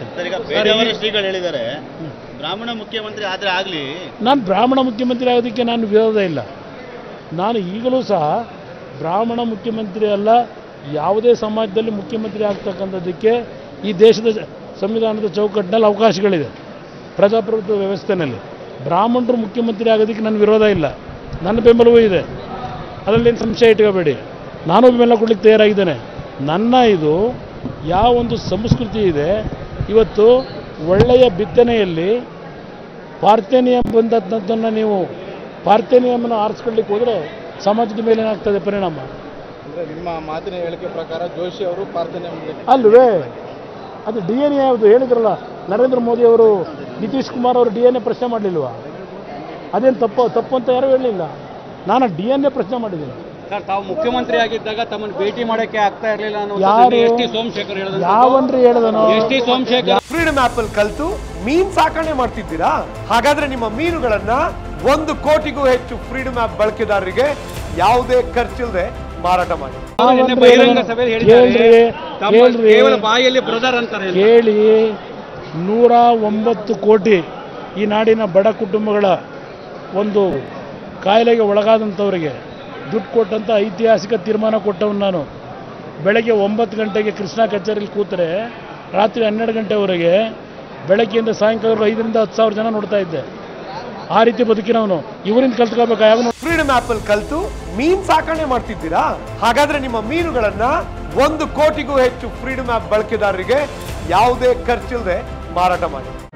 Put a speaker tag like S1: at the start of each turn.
S1: Sir ಈಗ ಬೇರೆಯವರ ಶ್ರೀಗಳು ಹೇಳಿದ್ದಾರೆ ಬ್ರಾಹ್ಮಣ ಮುಖ್ಯಮಂತ್ರಿ ಆದ್ರೆ ಆಗ್ಲಿ
S2: ನಾನು ಬ್ರಾಹ್ಮಣ ಮುಖ್ಯಮಂತ್ರಿ ಆಗೋದಕ್ಕೆ ನಾನು ವಿರೋಧ ಇಲ್ಲ ನಾನು ಈಗಲೂ ಸಹ ಬ್ರಾಹ್ಮಣ ಮುಖ್ಯಮಂತ್ರಿ ಅಲ್ಲ ಯಾವುದೇ ಸಮಾಜದಲ್ಲಿ ಮುಖ್ಯಮಂತ್ರಿ ಆಗ್ತಕ್ಕಂಥದ್ದಕ್ಕೆ ಈ ದೇಶದ ಸಂವಿಧಾನದ ಚೌಕಟ್ಟಿನಲ್ಲಿ ಅವಕಾಶಗಳಿದೆ ಪ್ರಜಾಪ್ರಭುತ್ವ ವ್ಯವಸ್ಥೆಯಲ್ಲಿ ಬ್ರಾಹ್ಮಣರು ಮುಖ್ಯಮಂತ್ರಿ ಆಗೋದಕ್ಕೆ ನನ್ನ ವಿರೋಧ ಇಲ್ಲ ನನ್ನ ಬೆಂಬಲವೂ ಇದೆ ಅದರಲ್ಲೇನು ಸಂಶಯ ಇಟ್ಕೋಬೇಡಿ ನಾನು ಬೆಂಬಲ ಕೊಡ್ಲಿಕ್ಕೆ ತಯಾರಾಗಿದ್ದೇನೆ ನನ್ನ ಇದು ಯಾವ ಒಂದು ಸಂಸ್ಕೃತಿ ಇದೆ ಇವತ್ತು ಒಳ್ಳೆಯ ಬಿತ್ತನೆಯಲ್ಲಿ ಪಾರ್ಥೇನಿಯಂ ಬಂದದ್ದನ್ನು ನೀವು ಪಾರ್ಥೇನಿಯಮನ್ನು ಆರಿಸ್ಕೊಳ್ಳಿಕ್ಕೆ ಹೋದರೆ ಸಮಾಜದ ಮೇಲೆ ಏನಾಗ್ತದೆ ಪರಿಣಾಮ
S3: ಅಂದ್ರೆ ನಿಮ್ಮ ಮಾತಿನ ಹೇಳಿಕೆ ಪ್ರಕಾರ ಜೋಶಿ ಅವರು ಪ್ರಾರ್ಥನೆ ಮಾಡಲಿಕ್ಕೆ
S2: ಅಲ್ವೇ ಅದು ಡಿ ಎನ್ ಎ ಯಾವುದು ಹೇಳಿದ್ರಲ್ಲ ನರೇಂದ್ರ ಮೋದಿ ಅವರು ನಿತೀಶ್ ಕುಮಾರ್ ಅವರು ಡಿ ಎನ್ ಎ ಪ್ರಶ್ನೆ ಮಾಡಲಿಲ್ವಾ ಅದೇನು ತಪ್ಪು ತಪ್ಪು ಅಂತ ಯಾರೂ ಹೇಳಲಿಲ್ಲ ನಾನು ಡಿ ಎನ್ ಎ ಪ್ರಶ್ನೆ ಮಾಡಿದ್ದೀನಿ
S4: ಸರ್ ತಾವು ಮುಖ್ಯಮಂತ್ರಿ ಆಗಿದ್ದಾಗ ತಮ್ಮನ್ನು ಭೇಟಿ ಮಾಡಕ್ಕೆ ಆಗ್ತಾ ಇರಲಿಲ್ಲ
S2: ಯಾರು
S4: ಎಸ್ ಟಿ ಸೋಮಶೇಖರ್ ಹೇಳಿದಂಥದ್ದು.
S2: ಯಾವನ್ರಿ ಹೇಳಿದನು
S4: S T Somashekhar
S5: freedom of ಅಲ್ಲಿ ಕಲ್ತು ಮೀನ್ ಸಾಕಣೆ ಮಾಡ್ತಿದ್ದೀರಾ ಹಾಗಾದ್ರೆ ನಿಮ್ಮ ಮೀನುಗಳನ್ನ ಒಂದು ಕೋಟಿಗೂ ಹೆಚ್ಚು ಫ್ರೀಡಮ್ ಆಪ್ ಬಳಕೆದಾರರಿಗೆ ಯಾವುದೇ ಖರ್ಚಿಲ್ಲದೆ ಮಾರಾಟ ಮಾಡಿ
S4: ಅವರು ನಿನ್ನೆ ಬಹಿರಂಗ ಸಭೆಯಲ್ಲಿ ಹೇಳಿದ್ದಾರೆ
S2: ಕೇಳ್ರಿ,
S4: ತಮ್ಮ
S2: ಕೇಳ್ರಿ.
S4: ಕೇವಲ ಬಾಯಲ್ಲಿ ಬ್ರದರ್ ಅಂತಾರೆ ಎಲ್ಲ.
S2: ಕೇಳಿ ನೂರ ಒಂಬತ್ತು ಕೋಟಿ ಈ ನಾಡಿನ ಬಡ ಕುಟುಂಬಗಳ ಒಂದು ಕಾಯಿಲೆಗೆ ಒಳಗಾದಂಥವರಿಗೆ ದುಡ್ಡು ಕೊಟ್ಟಂಥ ಐತಿಹಾಸಿಕ ತೀರ್ಮಾನ ಕೊಟ್ಟವನು ನಾನು ಬೆಳಗ್ಗೆ ಒಂಬತ್ತು ಗಂಟೆಗೆ ಕೃಷ್ಣ ಕಚೇರಿಲಿ ಕೂತರೆ ರಾತ್ರಿ ಹನ್ನೆರಡು ಗಂಟೆವರೆಗೆ ಬೆಳಗ್ಗೆಯಿಂದ ಸಾಯಂಕಾಲ ಐದರಿಂದ ಹತ್ತು ಸಾವಿರ ಜನ ನೋಡ್ತಾ ಇದ್ದೆ ಆ ರೀತಿ ಬದುಕಿನವನು ಇವರಿಂದ ಕಲ್ತ್ಕೋಬೇಕಾ ಯಾವ
S5: ಫ್ರೀಡಮ್ ಆಪ್ ಅಲ್ಲಿ ಕಲ್ತು ಮೀನ್ ಸಾಕಣೆ ಮಾಡ್ತಿದ್ದೀರಾ ಹಾಗಾದ್ರೆ ನಿಮ್ಮ ಮೀನುಗಳನ್ನ ಒಂದು ಕೋಟಿಗೂ ಹೆಚ್ಚು ಫ್ರೀಡಮ್ ಆಪ್ ಬಳಕೆದಾರರಿಗೆ ಯಾವುದೇ ಖರ್ಚಿಲ್ಲದೆ ಮಾರಾಟ ಮಾಡಿ